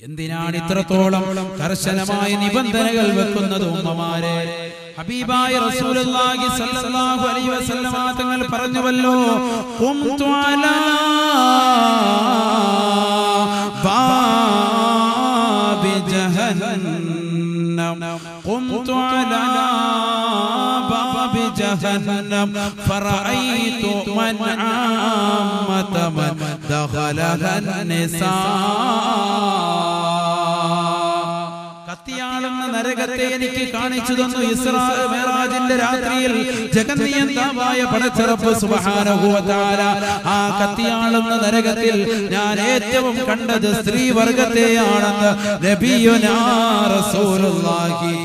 എന്തിനാണ് ഇത്രത്തോളം കർശനമായ നിബന്ധനകൾ വെക്കുന്നത് ഉമ്മമാരെ ഹബീബായ റസൂലുള്ളാഹി സ്വല്ലല്ലാഹു അലൈഹി വസല്ലമ തങ്ങൾ പറഞ്ഞുവല്ലോ ഖുംതു അലാ ബാബി ജഹന്നം ഖുംതു അലാ ബാബി ജഹന്നം ഫറഅയ്തു മൻ ആമത മൻ ദഖലഹ النساء കത്തിയാളുന്ന നരകത്തെ എനിക്ക് കാണിച്ചു തന്നു ഇസ്രാ മേറാജിന്റെ രാത്രിയിൽ ജഗന്നിയന്താവായ പടച്ചിറപ്പ് സുബ്ഹാനഹു വ തആല ആ കത്തിയാളുന്ന നരകത്തിൽ ഞാൻ ഏറ്റവും കണ്ടത് സ്ത്രീ വർഗത്തെയാണെന്ന് നബിയുനാ റസൂലുള്ളാഹി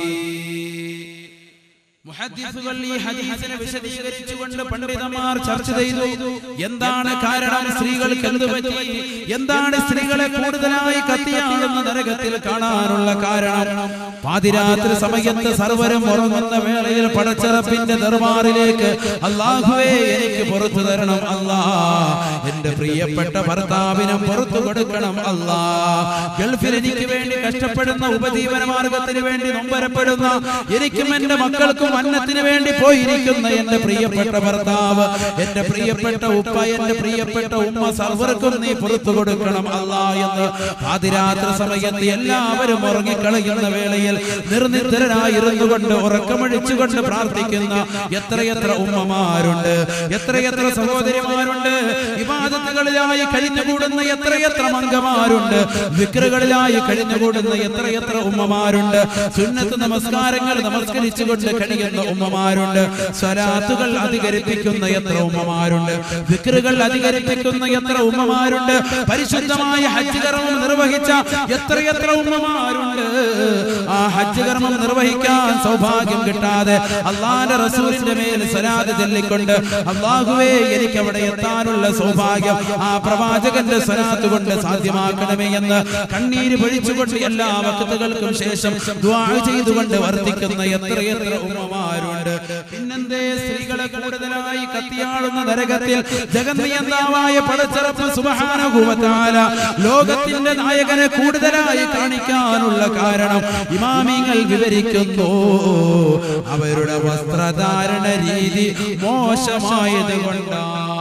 മുഹദ്ദിസുകൾ ഈ ഹദീസിനെ വിശദീകരിച്ചുകൊണ്ട് പണ്ഡിതന്മാർ ചർച്ച ചെയ്തു എന്താണ് കാരണം സ്ത്രീകൾക്ക് എന്ത് പറ്റി എന്താണ് സ്ത്രീകളെ കൂടുതലായി കത്തിയാളുന്ന നരകത്തിൽ കാണാനുള്ള കാരണം പാതിരാത്രി സമയത്ത് സർവരും ഉറങ്ങുന്ന വേളയിൽ പടച്ചറപ്പിന്റെ ദർബാറിലേക്ക് അള്ളാഹുവേ എനിക്ക് പുറത്തു തരണം അല്ലാ എന്റെ പ്രിയപ്പെട്ട ഭർത്താവിനും പുറത്തു കൊടുക്കണം അല്ലാ ഗൾഫിൽ എനിക്ക് വേണ്ടി കഷ്ടപ്പെടുന്ന ഉപജീവന മാർഗത്തിന് വേണ്ടി നൊമ്പരപ്പെടുന്ന എനിക്കും എന്റെ മക്കൾക്കും അന്നത്തിന് വേണ്ടി പോയിരിക്കുന്ന എന്റെ പ്രിയപ്പെട്ട ഭർത്താവ് എന്റെ പ്രിയപ്പെട്ട ഉപ്പ എന്റെ പ്രിയപ്പെട്ട ഉമ്മ സർവർക്കും നീ പുറത്തു കൊടുക്കണം അല്ലാ എന്ന് പാതിരാത്രി സമയത്ത് എല്ലാവരും ഉറങ്ങിക്കളയുന്ന വേളയിൽ നിർനിദ്രരായിരുന്നു കൊണ്ട് ഉറക്കമഴിച്ചുകൊണ്ട് പ്രാർത്ഥിക്കുന്ന എത്രയെത്ര ഉമ്മമാരുണ്ട് എത്രയെത്ര സഹോദരിമാരുണ്ട് വിവാദത്തുകളിലായി കഴിഞ്ഞുകൂടുന്ന എത്രയെത്ര മംഗമാരുണ്ട് വിക്രുകളിലായി കഴിഞ്ഞുകൂടുന്ന എത്രയെത്ര ഉമ്മമാരുണ്ട് സുന്നത്ത് നമസ്കാരങ്ങൾ നമസ്കരിച്ചുകൊണ്ട് കഴിയുന്ന ഉമ്മമാരുണ്ട് സ്വലാത്തുകൾ അധികരിപ്പിക്കുന്ന എത്ര ഉമ്മമാരുണ്ട് വിക്രുകൾ അധികരിപ്പിക്കുന്ന എത്ര ഉമ്മമാരുണ്ട് പരിശുദ്ധമായ ഹജ്ജ് കർമ്മം നിർവഹിച്ച എത്രയെത്ര ഉമ്മമാരുണ്ട് ആ ഹജ്ജ് കർമ്മം നിർവഹിക്കാൻ സൗഭാഗ്യം കിട്ടാതെ അള്ളാന്റെ റസൂലിന്റെ മേൽ സ്വലാത്ത് ചൊല്ലിക്കൊണ്ട് അള്ളാഹുവേ എനിക്ക് അവിടെ എത്താനുള്ള സൗഭാഗ്യം ആ പ്രവാചകന്റെ സ്വലാത്ത് കൊണ്ട് സാധ്യമാക്കണമേ എന്ന് കണ്ണീര് പൊഴിച്ചുകൊണ്ട് എല്ലാ വക്തുകൾക്കും ശേഷം ദുആ ചെയ്തുകൊണ്ട് വർദ്ധിക്കുന്ന എത്രയെത്ര ഉമ്മമാരുണ്ട് പിന്നെന്തേ സ്ത്രീകളെ കൂടുതലായി കത്തിയാളുന്ന നരകത്തിൽ ജഗന്നിയന്താവായ പടച്ചിറപ്പ് സുബ്ഹാനഹു വ തആല ലോകത്തിന്റെ നായകനെ കൂടുതലായി കാണിക്കാനുള്ള കാരണം ഇമാമിങ്ങൾ വിവരിക്കുന്നു അവരുടെ വസ്ത്രധാരണ രീതി മോശമായത് കൊണ്ടാണ്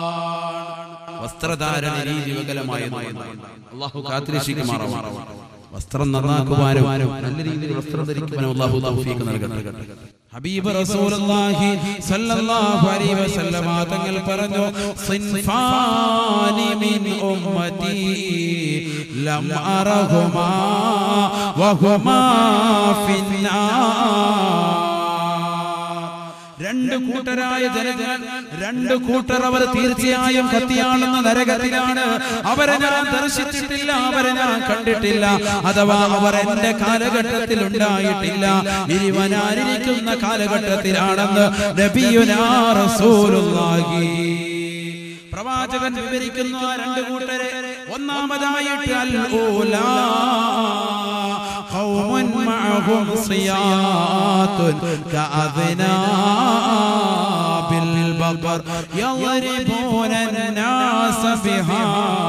വസ്ത്രധാരണ രീതി വികലമായത് അള്ളാഹു കാത്തിരക്ഷിക്കുമാറാണ് വസ്ത്രം നന്നാക്കുവാനും നല്ല രീതിയിൽ വസ്ത്രം ധരിക്കുവാനും അള്ളാഹു തൗഫീഖ് നൽകട്ടെ ഹബീബ് റസൂലുള്ളാഹി സ്വല്ലല്ലാഹു അലൈഹി വസല്ലമ തങ്ങൾ പറഞ്ഞു സിൻഫാനി മിൻ ഉമ്മതി ലം അറഹുമാ വഹുമാ ഫിന്നാർ രണ്ട് കൂട്ടരായ ജനങ്ങൾ രണ്ട് കൂട്ടർ അവർ തീർച്ചയായും കത്തിയാളുന്ന നരകത്തിലാണ് അവരെ ഞാൻ ദർശിച്ചിട്ടില്ല അവരെ ഞാൻ കണ്ടിട്ടില്ല അഥവാ അവർ എന്റെ കാലഘട്ടത്തിൽ ഉണ്ടായിട്ടില്ല ഇനി വരാനിരിക്കുന്ന കാലഘട്ടത്തിലാണെന്ന് നബിയുനാ റസൂലുള്ളാഹി പ്രവാചകൻ വിവരിക്കുന്നു ആ രണ്ട് കൂട്ടരെ ഒന്നാമതായിട്ട് അൽ ഊലാ ഖൗമുൻ മഅഹും സിയാത്തുൻ കഅദ്നാബിൽ ബഖർ യضربون الناس ബിഹാ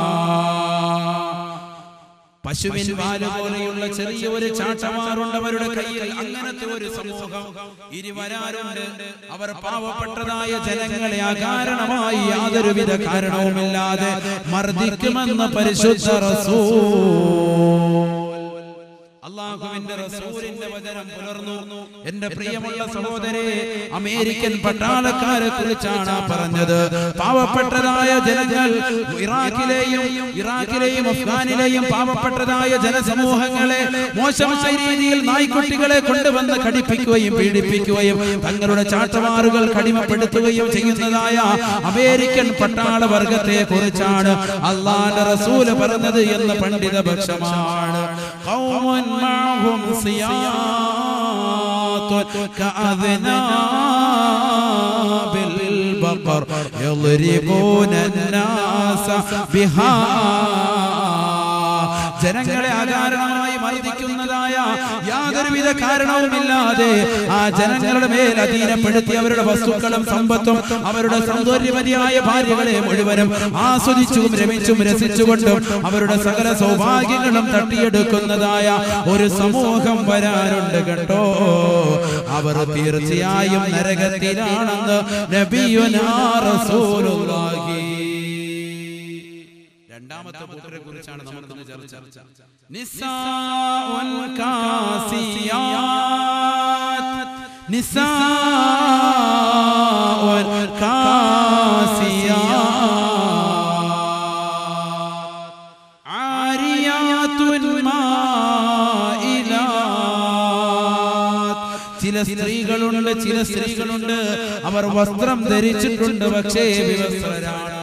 പശുവിൻ വാല് പോലെയുള്ള ചെറിയ ഒരു ചാട്ടമാറുണ്ട് അവരുടെ കയ്യിൽ അങ്ങനത്തെ ഒരു സമൂഹം ഇനി വരാറുണ്ട് അവർ പാവപ്പെട്ടതായ ജനങ്ങളെ അകാരണമായി യാതൊരുവിധ കാരണവുമില്ലാതെ മർദ്ദിക്കുമെന്ന് പരിശുദ്ധ റസൂൽ അള്ളാഹുവിന്റെ റസൂലിന്റെ വചനം പുലർന്നു എന്റെ പ്രിയമുള്ള സഹോദരെ അമേരിക്കൻ പട്ടാളക്കാരെ കുറിച്ചാണ് ആ പറഞ്ഞത് പാവപ്പെട്ടതായ ജനങ്ങൾ ഇറാഖിലെയും ഇറാഖിലെയും അഫ്ഗാനിലെയും പാവപ്പെട്ടതായ ജനസമൂഹങ്ങളെ മോശമായ രീതിയിൽ നായ്ക്കുട്ടികളെ കൊണ്ടുവന്ന് കടിപ്പിക്കുകയും പീഡിപ്പിക്കുകയും തങ്ങളുടെ ചാട്ടമാറുകൾ കടിമപ്പെടുത്തുകയും ചെയ്യുന്നതായ അമേരിക്കൻ പട്ടാള വർഗത്തെ കുറിച്ചാണ് അള്ളാന്റെ റസൂല് പറഞ്ഞത് എന്ന് പണ്ഡിത പക്ഷമാണ് قوم معهم سياط كأذناب البقر يضربون الناس بها ജനങ്ങളെ അകാരണമായി മർദ്ദിക്കുന്നതായ യാതൊരുവിധ കാരണവുമില്ലാതെ ആ ജനങ്ങളുടെ മേൽ അധീനപ്പെടുത്തി അവരുടെ വസ്തുക്കളും സമ്പത്തും അവരുടെ സൗന്ദര്യവതിയായ ഭാര്യകളെ മുഴുവനും ആസ്വദിച്ചും രമിച്ചും രസിച്ചുകൊണ്ടും അവരുടെ സകല സൗഭാഗ്യങ്ങളും തട്ടിയെടുക്കുന്നതായ ഒരു സമൂഹം വരാനുണ്ട് കേട്ടോ അവർ തീർച്ചയായും നരകത്തിലാണെന്ന് നബിയുനാ റസൂലുള്ളാഹി രണ്ടാമത്തെ കൂട്ടരെ കുറിച്ചാണ് നമുക്ക് ഇന്ന് ചർച്ച നിസാഉൻ കാസിയാത് നിസാഉൻ കാസിയാത് ആരിയാത്തുൻ മായിലാത് ചില സ്ത്രീകളുണ്ട് ചില സ്ത്രീകളുണ്ട് അവർ വസ്ത്രം ധരിച്ചിട്ടുണ്ട് പക്ഷേ വിവസ്ത്രരാണ്